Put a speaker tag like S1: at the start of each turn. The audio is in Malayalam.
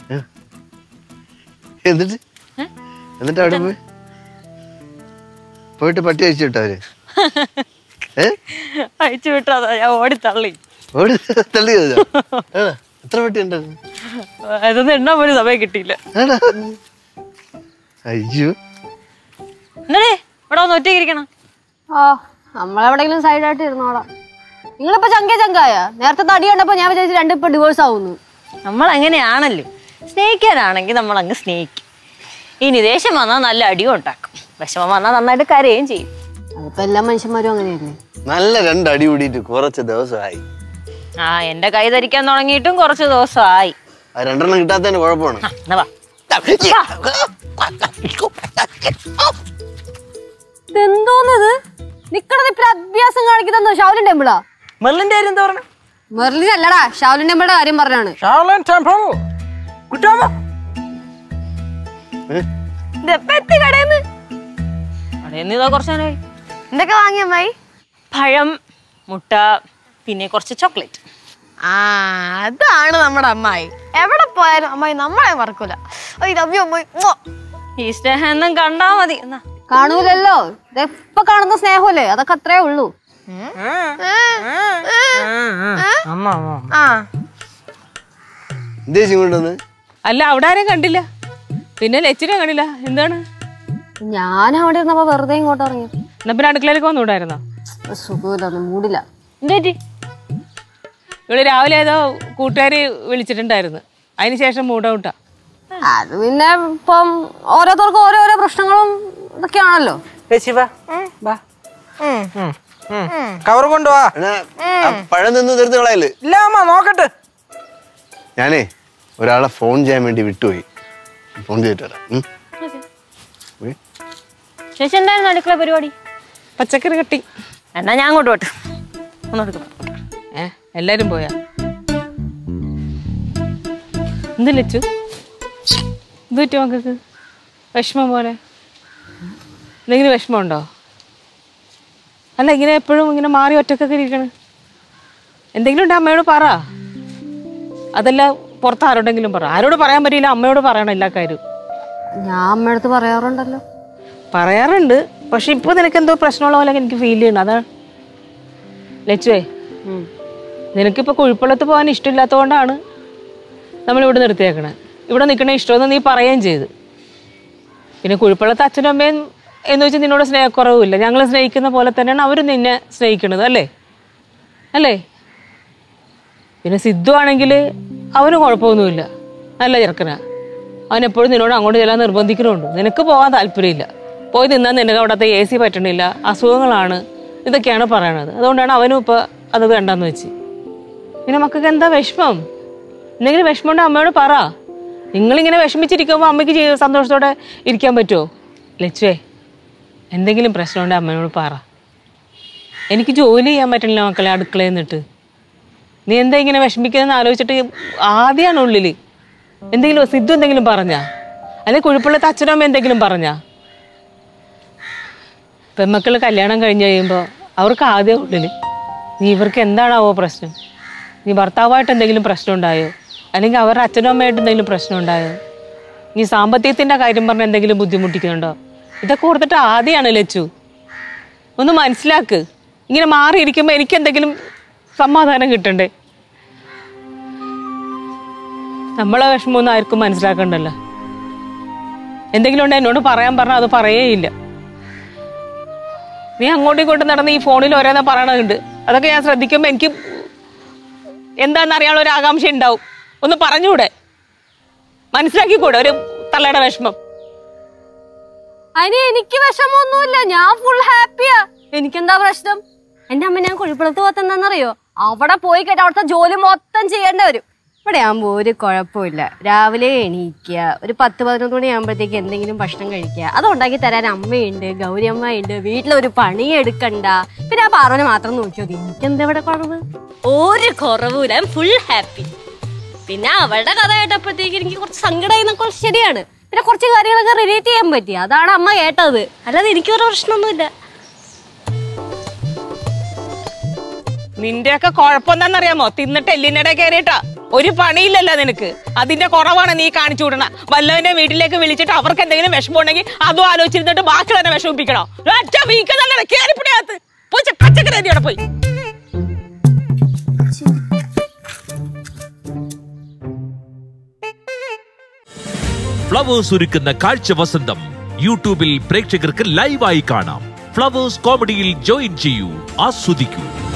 S1: എന്നിട്ട് എന്നിട്ട് അവിടെ പോയി പോയിട്ട് പട്ടി അഴിച്ചു വിട്ടോ അവര് ഏ
S2: അയച്ചു വിട്ടാ ഞാൻ ഓടി തള്ളി
S1: ഓടി തള്ളി ചെയ്തോ? ആണോ? എത്ര പട്ടി ഉണ്ടായിരുന്നു
S2: അതൊന്നും എണ്ണാൻ പോലും സമയം കിട്ടിയില്ല
S1: ആണോ? അയ്യോ
S2: എന്നടേ ഇവിടെ ഒന്ന് ഒറ്റയ്ക്ക് ഇരിക്കണം
S3: ആ നമ്മളെവിടെങ്കിലും സൈഡായിട്ട് ഇരുന്നോളാം നിങ്ങളിപ്പോ ചങ്കേ ചങ്കായ നേരത്തെ തടി കണ്ടപ്പോ ഞാൻ വിചാരിച്ചു രണ്ടും ഇപ്പൊ ഡിവോഴ്സ് ആവുന്നു
S2: നമ്മൾ അങ്ങനെയാണല്ലോ സ്നേഹിക്കാനാണെങ്കിൽ നമ്മൾ അങ്ങ് സ്നേഹിക്കും ഇനി ദേഷ്യം വന്നാൽ നല്ല അടിയും ഉണ്ടാക്കും വിഷമം വന്നാൽ നന്നായിട്ട് കരയുകയും ചെയ്യും
S3: അതിപ്പോ എല്ലാ മനുഷ്യന്മാരും അങ്ങനെയല്ലേ
S1: നല്ല രണ്ട് അടി കൂടിയിട്ട് കുറച്ച് ദിവസമായി
S2: ആ എന്റെ കൈ ധരിക്കാൻ തുടങ്ങിയിട്ടും കുറച്ച് ദിവസമായി
S1: ആ രണ്ടെണ്ണം കിട്ടാത്തതിന്റെ കുഴപ്പമാണ്
S2: ആ, എന്നാ വാ.
S3: ഇതെന്തോന്നത് നിക്കണത് ഇപ്പൊ അഭ്യാസം കാണിക്കുന്നോ ഷാവുലിൻ ടെമ്പിളാ
S2: മെർലിന്റെ കാര്യം എന്താ പറഞ്ഞ
S3: മെർലിൻ അല്ലടാ ഷാവുലിൻ ടെമ്പിളുടെ കാര്യം പറഞ്ഞാണ്
S4: ഷാവലൻ ടെമ്പിൾ കുറ്റാമോ
S2: എത്തി കടയെന്ന് കടയെന്ന് ഇതാ കുറച്ച് നേരമായി
S5: എന്തൊക്കെ വാങ്ങിയ അമ്മായി
S2: പഴം മുട്ട പിന്നെ കുറച്ച് ചോക്ലേറ്റ്
S5: ആ അതാണ് നമ്മുടെ അമ്മായി എവിടെ പോയാലും അമ്മായി നമ്മളെ മറക്കൂല അയ്യോ അമ്മയോ അമ്മായി ഉമ്മ.
S2: ഈ സ്നേഹം കണ്ടാ മതി എന്നാ
S3: കാണൂലല്ലോ ഇതെപ്പൊ കാണുന്ന സ്നേഹമല്ലേ അതൊക്കെ അത്രേ ഉള്ളൂ
S4: അമ്മ അമ്മ
S5: ആ
S1: ഉദ്ദേശം കൊണ്ടുവന്ന്
S6: അല്ല അവിടെ ആരെയും കണ്ടില്ല പിന്നെ ലച്ചിനെ കണ്ടില്ല എന്താണ്
S3: ഞാൻ അവിടെ ഇരുന്നപ്പോ വെറുതെ ഇങ്ങോട്ട് ഇറങ്ങി
S6: എന്നാ പിന്നെ അടുക്കളയിലേക്ക് വന്നുകൂടായിരുന്നോ
S3: സുഖമില്ല മൂടില്ല
S2: എന്തേറ്റി
S6: ഇവിടെ രാവിലെ ഏതോ കൂട്ടുകാരി വിളിച്ചിട്ടുണ്ടായിരുന്നു അതിന് ശേഷം മൂഡ് ഔട്ടാ
S3: അത് പിന്നെ ഇപ്പം ഓരോരുത്തർക്കും ഓരോരോ പ്രശ്നങ്ങളും ഇതൊക്കെയാണല്ലോ
S4: ശിവ വാ കവർ കൊണ്ടുവാ
S1: എടാ, ആ പഴം നിന്ന് തീർത്ത് കളയല്
S4: ഇല്ല അമ്മ നോക്കട്ടെ
S1: ഞാനേ ഒരാളെ ഫോൺ ചെയ്യാൻ വേണ്ടി വിട്ടുപോയി ഫോൺ ചെയ്തിട്ട് വരാം ഉം. ഉം.
S2: ചേച്ചി എന്തായിരുന്നു അടുക്കള പരിപാടി
S6: പച്ചക്കറി കട്ടി
S2: എന്നാ ഞാൻ അങ്ങോട്ട് പോട്ടെ ഒന്നെടുക്കണം
S6: ഏ എല്ലാരും പോയാ എന്ത് ലച്ചു എന്ത് പറ്റും മക്കൾക്ക് വിഷമം പോലെ എന്തെങ്കിലും വിഷമമുണ്ടോ അല്ല ഇങ്ങനെ എപ്പോഴും ഇങ്ങനെ മാറി ഒറ്റക്കൊക്കെ ഇരിക്കണ് എന്തെങ്കിലും ഉണ്ട് അമ്മയോട് പറ അതല്ല പുറത്ത് ആരോടെങ്കിലും പറ ആരോട് പറയാൻ പറ്റില്ല അമ്മയോട് പറയണം എല്ലാ കാര്യവും
S3: ഞാൻ അമ്മയടുത്ത് പറയാറുണ്ടല്ലോ
S6: പറയാറുണ്ട് പക്ഷെ ഇപ്പൊ നിനക്ക് എന്തോ പ്രശ്നമുള്ള പോലെ എനിക്ക് ഫീൽ ചെയ്യുന്നു അതാണ് ലച്ചുവേ നിനക്കിപ്പോ കുഴിപ്പള്ളത്ത് പോകാൻ ഇഷ്ടമില്ലാത്തതുകൊണ്ടാണ് നമ്മൾ ഇവിടെ നിർത്തിയേക്കണേ ഇവിടെ നിൽക്കണ ഇഷ്ടമെന്ന് നീ പറയുകയും ചെയ്ത് പിന്നെ കുഴിപ്പള്ളത്ത് അച്ഛനും അമ്മയും എന്ന് വെച്ചാൽ നിന്നോട് സ്നേഹക്കുറവുമില്ല ഞങ്ങൾ സ്നേഹിക്കുന്ന പോലെ തന്നെയാണ് അവരും നിന്നെ സ്നേഹിക്കുന്നത് അല്ലേ അല്ലേ പിന്നെ സിദ്ധു ആണെങ്കിൽ അവന് കുഴപ്പമൊന്നുമില്ല നല്ല ചെറുക്കനാ അവൻ എപ്പോഴും നിന്നോട് അങ്ങോട്ട് ചെല്ലാൻ നിർബന്ധിക്കുന്നുണ്ട് നിനക്ക് പോകാൻ താല്പര്യമില്ല പോയി നിന്നാൽ നിനക്ക് അവിടുത്തെ എ സി പറ്റണില്ല അസുഖങ്ങളാണ് ഇതൊക്കെയാണ് പറയണത് അതുകൊണ്ടാണ് അവനും ഇപ്പോൾ അത് വേണ്ടെന്ന് വെച്ച് പിന്നെ മക്കൾക്ക് എന്താ വിഷമം എന്തെങ്കിലും വിഷമമുണ്ട് അമ്മയോട് പറ നിങ്ങളിങ്ങനെ വിഷമിച്ചിരിക്കുമ്പോൾ അമ്മയ്ക്ക് ചെയ്ത് സന്തോഷത്തോടെ ഇരിക്കാൻ പറ്റുമോ ലച്ചുവേ എന്തെങ്കിലും പ്രശ്നമുണ്ട് അമ്മയോട് പറ എനിക്ക് ജോലി ചെയ്യാൻ പറ്റണില്ല മക്കളെ അടുക്കളയിൽ നിന്നിട്ട് നീ എന്താ ഇങ്ങനെ വിഷമിക്കുന്നതെന്ന് ആലോചിച്ചിട്ട് ആദ്യമാണ് ഉള്ളിൽ എന്തെങ്കിലും സിദ്ധു എന്തെങ്കിലും പറഞ്ഞാ അല്ലെങ്കിൽ കുഴിപ്പള്ളത്തെ അച്ഛനും അമ്മ എന്തെങ്കിലും പറഞ്ഞാ പെമ്മക്കൾ കല്യാണം കഴിഞ്ഞ് കഴിയുമ്പോൾ അവർക്ക് ആദ്യം ഉള്ളിൽ നീ ഇവർക്ക് എന്താണാവോ പ്രശ്നം നീ ഭർത്താവായിട്ട് എന്തെങ്കിലും പ്രശ്നം ഉണ്ടായോ അല്ലെങ്കിൽ അവരുടെ അച്ഛനും അമ്മയായിട്ട് എന്തെങ്കിലും പ്രശ്നം ഉണ്ടായോ നീ സാമ്പത്തികത്തിൻ്റെ കാര്യം പറഞ്ഞ് എന്തെങ്കിലും ബുദ്ധിമുട്ടിക്കുന്നുണ്ടോ ഇതൊക്കെ ഓർത്തിട്ട് ആദ്യമാണ് ലച്ചു ഒന്ന് മനസ്സിലാക്ക് ഇങ്ങനെ മാറിയിരിക്കുമ്പോൾ എനിക്ക് എന്തെങ്കിലും സമാധാനം കിട്ടണ്ടേ നമ്മളെ വിഷമമൊന്നും ആർക്കും മനസ്സിലാക്കണ്ടല്ലോ എന്തെങ്കിലും ഉണ്ട് എന്നോട് പറയാൻ പറഞ്ഞാൽ അത് പറയേയില്ല നീ അങ്ങോട്ടും ഇങ്ങോട്ടും നടന്ന് ഈ ഫോണിൽ ഓരോന്ന് പറയണതുണ്ട് അതൊക്കെ ഞാൻ ശ്രദ്ധിക്കുമ്പോൾ എനിക്ക് എന്താണെന്ന് അറിയാനുള്ള ഒരു ആകാംക്ഷ ഉണ്ടാവും ഒന്ന് പറഞ്ഞൂടെ മനസ്സിലാക്കിക്കൂടെ ഒരു തള്ളയുടെ വിഷമം
S3: അതിന് എനിക്ക് വിഷമമൊന്നുമില്ല ഞാൻ ഫുൾ ഹാപ്പിയാ എനിക്കെന്താ പ്രശ്നം എന്റെ അമ്മ ഞാൻ കുഴിപ്പുറത്ത് പോകത്ത് എന്താണെന്നറിയോ അവിടെ പോയി കേട്ട് അവിടുത്തെ ജോലി മൊത്തം ചെയ്യേണ്ടി വരും ഇവിടെ ആകുമ്പോൾ ഒരു കുഴപ്പമില്ല രാവിലെ എണീക്കുക ഒരു പത്ത് പതിനൊന്ന് മണി ആകുമ്പോഴത്തേക്ക് എന്തെങ്കിലും ഭക്ഷണം കഴിക്കുക അത് ഉണ്ടാക്കി തരാൻ അമ്മയുണ്ട് ഗൗരി അമ്മയുണ്ട് വീട്ടിലൊരു പണി എടുക്കണ്ട പിന്നെ ആ പാറവനെ മാത്രം നോക്കിയോ എനിക്കെന്താ ഇവിടെ കുറവ്
S2: ഒരു കുറവുമില്ല ഫുൾ ഹാപ്പി
S3: പിന്നെ അവളുടെ കഥ കേട്ടപ്പോഴത്തേക്ക് എനിക്ക് കുറച്ച് സങ്കടമായി എന്നൊക്കെ ശരിയാണ് പിന്നെ കുറച്ച് കാര്യങ്ങളൊക്കെ റിലേറ്റ് ചെയ്യാൻ പറ്റി അതാണ് അമ്മ കേട്ടത് അല്ലാതെ എനിക്ക് ഒരു പ്രശ്നമൊന്നുമില്ല
S6: നിന്റെയൊക്കെ കുഴപ്പം എന്താണെന്നറിയാമോ തിന്നിട്ട് എല്ലിനിടെ കയറിയിട്ടാ ഒരു പണിയില്ലല്ലോ നിനക്ക് അതിന്റെ കുറവാണ് നീ കാണിച്ചു വിടണ വല്ലവന്റെ വീട്ടിലേക്ക് വിളിച്ചിട്ട് അവർക്ക് എന്തെങ്കിലും വിഷമം ഉണ്ടെങ്കിൽ അതും ആലോചിച്ചിരുന്നിട്ട് ബാക്കി തന്നെ വിഷമിപ്പിക്കണോ ഒറ്റ വീക്കുന്നല്ലേ കേറിപ്പിടിയകത്ത് പോയി ചെ- പച്ചക്കറി അരി അവിടെ പോയി
S7: ഫ്ലവേഴ്സ് ഒരുക്കുന്ന കാഴ്ച വസന്തം യൂട്യൂബിൽ പ്രേക്ഷകർക്ക് ലൈവായി കാണാം ഫ്ലവേഴ്സ് കോമഡിയിൽ ജോയിൻ ചെയ്യൂ ആസ്വദിക്കൂ